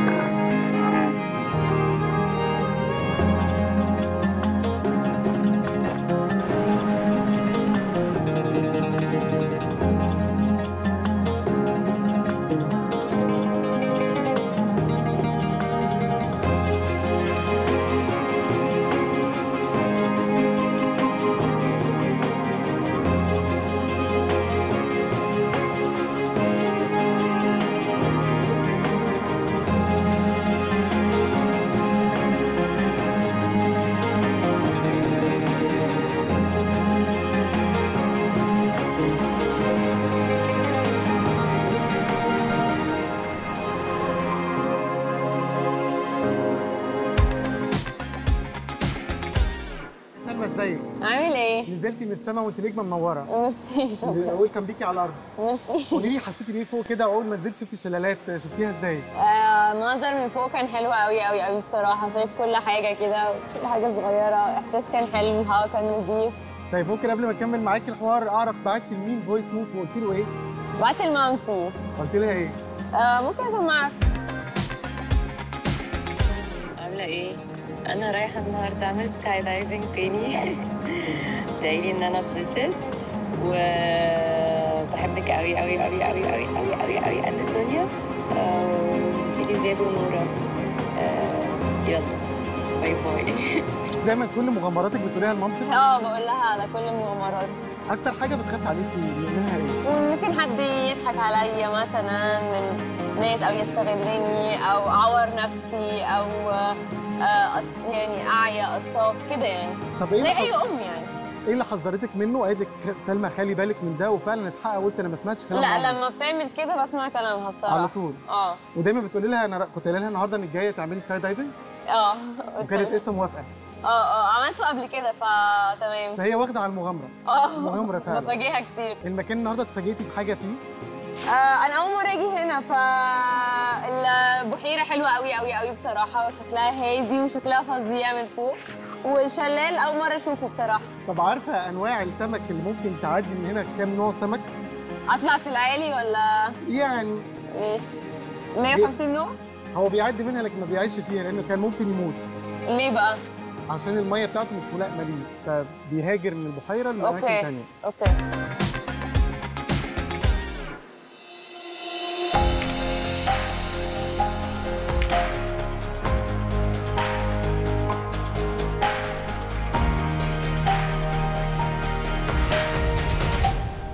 سلمى ازيك؟ عامل ايه؟ نزلتي من السما وانت نجمه منوره ميرسي شكرا ويلكم بيكي على الارض ميرسي قولي لي حسيتي بايه فوق كده اول ما نزلت شفتي الشلالات شفتيها ازاي؟ آه، المنظر من فوق كان حلو قوي قوي قوي بصراحه شايف كل حاجه كده كل حاجه صغيره احساس كان حلو الهواء كان نظيف طيب ممكن قبل ما اكمل معاكي الحوار اعرف بعتي لمين فويس نوت وقلت له ايه؟ بعت لمامتي قلت لها ايه؟ آه، ممكن اسمعك عاملة ايه؟ أنا رايحة النهاردة أعمل سكاي دايفنج تاني دايلي إن أنا أتبسط وبحبك أوي أوي أوي أوي أوي أوي أوي أوي قد الدنيا آه، وسيدي زياد ونورة آه، يلا باي باي دايما كل مغامراتك بتقوليها لمامتك اه بقول لها على كل المغامرات اكتر حاجه بتخاف عليكي منها ايه؟ ممكن حد يضحك عليا مثلا من ناس او يستغلني او اعور نفسي او آه، أت- يعني اعيا اتصاب كده يعني طب ايه زي اللي اي حذ- ام يعني ايه اللي حذرتك منه قالت لك سلمى خلي بالك من ده وفعلا اتحقق وقلت انا ما سمعتش كلام لا ماما. لما بتعمل كده بسمع كلامها بصراحه على طول اه ودايما بتقولي لها انا كنت قايله لها النهارده انك جايه تعملي سكاي دايفنج اه وكانت قشطه موافقه اه اه عملته قبل كده فتمام فهي واخده على المغامره اه مغامرة فعلا. بفاجئها كتير المكان النهارده اتفاجئتي بحاجه فيه آه انا اول مره اجي هنا فالبحيره حلوه قوي قوي قوي بصراحه وشكلها هادي وشكلها فظيع من فوق والشلال اول مره اشوفه بصراحه طب عارفه انواع السمك اللي ممكن تعدي من هنا كام نوع سمك اطلع في العالي ولا يعني ماشي 150 نوع هو بيعدي منها لكن ما بيعيش فيها لانه كان ممكن يموت ليه بقى عشان الميه بتاعته مش ملائمه ليه فبيهاجر من البحيره لاماكن اوكي ثانيه اوكي